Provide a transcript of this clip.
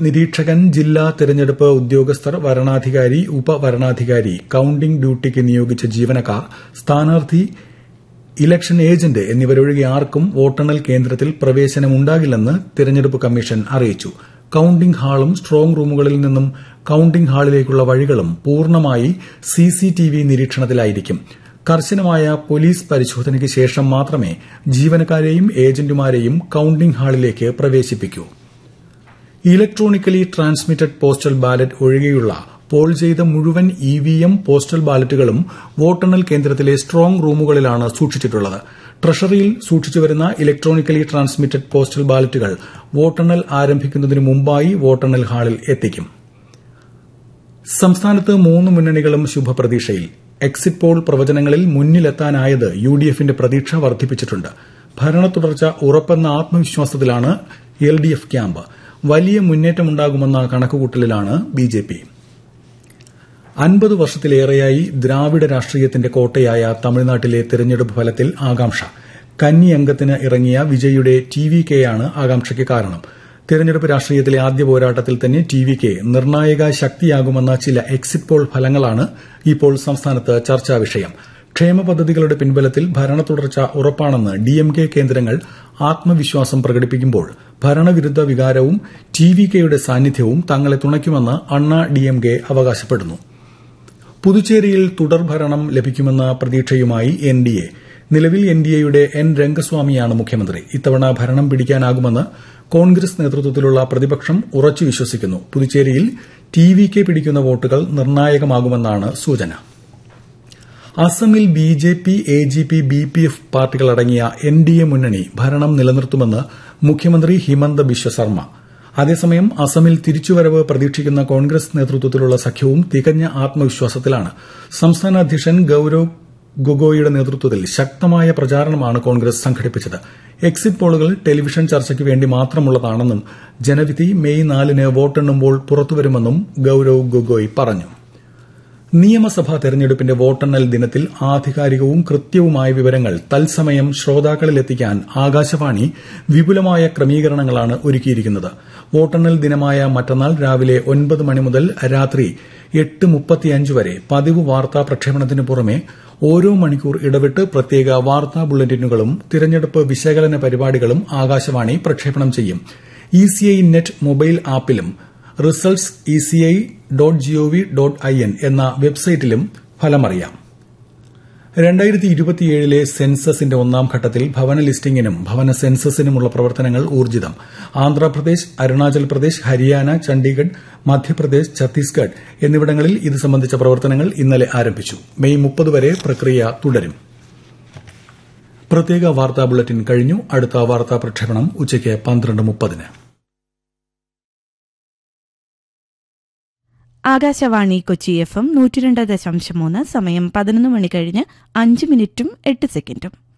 നിരീക്ഷകൻ ജില്ലാ തെരഞ്ഞെടുപ്പ് ഉദ്യോഗസ്ഥർ വരണാധികാരി ഉപവരണാധികാരി കൌണ്ടിംഗ് ഡ്യൂട്ടിക്ക് നിയോഗിച്ച ജീവനക്കാർ സ്ഥാനാർത്ഥി ഇലക്ഷൻ ഏജന്റ് എന്നിവരൊഴികെ ആർക്കും വോട്ടെണ്ണൽ കേന്ദ്രത്തിൽ പ്രവേശനമുണ്ടാകില്ലെന്ന് തെരഞ്ഞെടുപ്പ് കമ്മീഷൻ അറിയിച്ചു കൌണ്ടിംഗ് ഹാളും സ്ട്രോങ് റൂമുകളിൽ നിന്നും കൌണ്ടിംഗ് ഹാളിലേക്കുള്ള വഴികളും പൂർണ്ണമായി സിസിടിവി നിരീക്ഷണത്തിലായിരിക്കും കർശനമായ പോലീസ് പരിശോധനയ്ക്ക് ശേഷം മാത്രമേ ജീവനക്കാരെയും ഏജന്റുമാരെയും കൌണ്ടിംഗ് ഹാളിലേക്ക് പ്രവേശിപ്പിക്കൂ ഇലക്ട്രോണിക്കലി ട്രാൻസ്മിറ്റഡ് പോസ്റ്റൽ ബാലറ്റ് ഒഴികെയുള്ള പോൾ ചെയ്ത മുഴുവൻ ഇവിഎം പോസ്റ്റൽ ബാലറ്റുകളും വോട്ടെണ്ണൽ കേന്ദ്രത്തിലെ സ്ട്രോങ് റൂമുകളിലാണ് സൂക്ഷിച്ചിട്ടുള്ളത് ട്രഷറിയിൽ സൂക്ഷിച്ചുവരുന്ന ഇലക്ട്രോണിക്കലി ട്രാൻസ്മിറ്റഡ് പോസ്റ്റൽ ബാലറ്റുകൾ വോട്ടെണ്ണൽ ആരംഭിക്കുന്നതിന് മുമ്പായി വോട്ടെണ്ണൽ ഹാളിൽ എത്തിക്കും സംസ്ഥാനത്ത് മൂന്ന് മുന്നണികളും ശുഭപ്രതീക്ഷയിൽ എക്സിറ്റ് പോൾ പ്രവചനങ്ങളിൽ മുന്നിലെത്താനായത് യു ഡി എഫിന്റെ പ്രതീക്ഷ വർദ്ധിപ്പിച്ചിട്ടുണ്ട് ഭരണ തുടർച്ച ഉറപ്പെന്ന ആത്മവിശ്വാസത്തിലാണ് എൽ ഡി എഫ് ക്യാമ്പ് വലിയ മുന്നേറ്റമുണ്ടാകുമെന്ന കണക്കുകൂട്ടലിലാണ് ബി ജെ പി അൻപത് വർഷത്തിലേറെയായി ദ്രാവിഡ രാഷ്ട്രീയത്തിന്റെ കോട്ടയായ തമിഴ്നാട്ടിലെ തെരഞ്ഞെടുപ്പ് ഫലത്തിൽ ആകാംക്ഷ കന്നി അംഗത്തിന് ഇറങ്ങിയ വിജയുടെ ടി വി കെയാണ് ആകാംക്ഷയ്ക്ക് കാരണം തെരഞ്ഞെടുപ്പ് രാഷ്ട്രീയത്തിലെ ആദ്യ പോരാട്ടത്തിൽ തന്നെ ടി വി കെ നിർണായക ശക്തിയാകുമെന്ന ചില എക്സിറ്റ് പോൾ ഫലങ്ങളാണ് ഇപ്പോൾ സംസ്ഥാനത്ത് ചർച്ചാ വിഷയം ക്ഷേമ പദ്ധതികളുടെ പിൻബലത്തിൽ ഭരണ തുടർച്ച ഉറപ്പാണെന്ന് ഡിഎംകെ കേന്ദ്രങ്ങൾ ആത്മവിശ്വാസം പ്രകടിപ്പിക്കുമ്പോൾ ഭരണവിരുദ്ധ വികാരവും ടി വി കെയുടെ സാന്നിധ്യവും തങ്ങളെ തുണയ്ക്കുമെന്ന് അണ്ണ ഡിഎംകെ അവകാശപ്പെടുന്നു പുതുച്ചേരിയിൽ തുടർഭരണം ലഭിക്കുമെന്ന പ്രതീക്ഷയുമായി എൻ ഡി എ നിലവിൽ എൻ ഡി എയുടെ എൻ രംഗസ്വാമിയാണ് മുഖ്യമന്ത്രി ഇത്തവണ ഭരണം പിടിക്കാനാകുമെന്ന് കോൺഗ്രസ് നേതൃത്വത്തിലുള്ള പ്രതിപക്ഷം ഉറച്ചു വിശ്വസിക്കുന്നു പുതുച്ചേരിയിൽ ടി വി കെ പിടിക്കുന്ന വോട്ടുകൾ നിർണായകമാകുമെന്നാണ് സൂചന അസമിൽ B J P A G P B P F പാർട്ടികളടങ്ങിയ എൻ ഡി എ മുന്നണി ഭരണം നിലനിർത്തുമെന്ന് മുഖ്യമന്ത്രി ഹിമന്ത ബിശ്വ ശർമ്മ അതേസമയം അസമിൽ തിരിച്ചുവരവ് പ്രതീക്ഷിക്കുന്ന കോൺഗ്രസ് നേതൃത്വത്തിലുള്ള സഖ്യവും തികഞ്ഞ ആത്മവിശ്വാസത്തിലാണ് സംസ്ഥാന അധ്യക്ഷൻ ഗൌരവ് ഗൊഗോയിയുടെ നേതൃത്വത്തിൽ ശക്തമായ പ്രചാരണമാണ് കോൺഗ്രസ് സംഘടിപ്പിച്ചത് എക്സിറ്റ് പോളുകൾ ടെലിവിഷൻ ചർച്ചയ്ക്ക് വേണ്ടി മാത്രമുള്ളതാണെന്നും ജനവിധി മെയ് നാലിന് വോട്ടെണ്ണുമ്പോൾ പുറത്തുവരുമെന്നും ഗൌരവ് ഗൊഗോയ് പറഞ്ഞു നിയമസഭാ തെരഞ്ഞെടുപ്പിന്റെ വോട്ടെണ്ണൽ ദിനത്തിൽ ആധികാരികവും കൃത്യവുമായ വിവരങ്ങൾ തത്സമയം ശ്രോതാക്കളിലെത്തിക്കാൻ ആകാശവാണി വിപുലമായ ക്രമീകരണങ്ങളാണ് ഒരുക്കിയിരിക്കുന്നത് വോട്ടെണ്ണൽ ദിനമായ മറ്റന്നാൾ രാവിലെ ഒൻപത് മണി മുതൽ രാത്രി എട്ട് മുപ്പത്തിയഞ്ച് വരെ പതിവ് വാർത്താ പ്രക്ഷേപണത്തിന് പുറമെ ഓരോ മണിക്കൂർ ഇടവിട്ട് പ്രത്യേക വാർത്താ ബുള്ളറ്റിനുകളും തിരഞ്ഞെടുപ്പ് വിശകലന പരിപാടികളും ആകാശവാണി പ്രക്ഷേപണം ചെയ്യും ഇസിഐ നെറ്റ് മൊബൈൽ ആപ്പിലും results ECI dot gov dot I N എന്ന വെബ്സൈറ്റിലും ഫലമറിയാം രണ്ടായിരത്തി ഇരുപത്തിയേഴിലെ സെൻസസിന്റെ ഒന്നാം ഘട്ടത്തിൽ ഭവന ലിസ്റ്റിംഗിനും ഭവന സെൻസസിനുമുള്ള പ്രവർത്തനങ്ങൾ ഊർജിതം ആന്ധ്രാപ്രദേശ് അരുണാചൽ പ്രദേശ് ഹരിയാന ചണ്ഡീഗഡ് മധ്യപ്രദേശ് ഛത്തീസ്ഗഡ് എന്നിവിടങ്ങളിൽ ഇത് സംബന്ധിച്ച പ്രവർത്തനങ്ങൾ ഇന്നലെ ആരംഭിച്ചു മെയ് മുപ്പത് വരെ പ്രക്രിയ തുടരും പ്രത്യേക വാർത്താ ബുള്ളറ്റിൻ കഴിഞ്ഞു അടുത്ത വാർത്താ പ്രക്ഷേപണം ഉച്ചയ്ക്ക് പന്ത്രണ്ട് മുപ്പതിന് ആകാശവാണി കൊച്ചി എഫ് എം നൂറ്റിരണ്ട് ദശാംശം മൂന്ന് സമയം പതിനൊന്ന് മണി കഴിഞ്ഞ് അഞ്ച് മിനിറ്റും എട്ട് സെക്കൻഡും